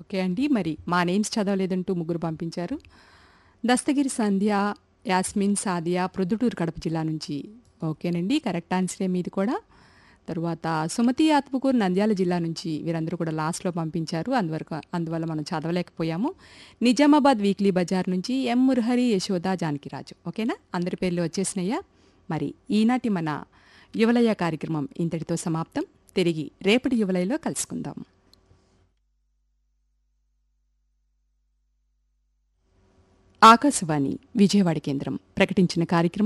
okay అండి మరి మా నేమ్స్ చదవలేదంటూ ముగ్గురు పంపించారు దస్తగిరి సంధ్య యాస్మిన్ సాదియా ప్రొద్దుటూరు కడప జిల్లా నుంచి ఓకేనండి కరెక్ట్ ఆన్సరే మీది కూడా తరువాత సుమతి ఆత్మకూరు నంద్యాల జిల్లా నుంచి వీరందరూ కూడా లాస్ట్లో పంపించారు అందువరకు అందువల్ల మనం చదవలేకపోయాము నిజామాబాద్ వీక్లీ బజార్ నుంచి ఎం మురహరి యశోద జానకిరాజు ఓకేనా అందరి పేర్లు వచ్చేసినాయా మరి ఈనాటి మన యువలయ కార్యక్రమం ఇంతటితో సమాప్తం తిరిగి రేపటి యువలయలో కలుసుకుందాం ఆకాశవాణి విజయవాడ కేంద్రం ప్రకటించిన కార్యక్రమం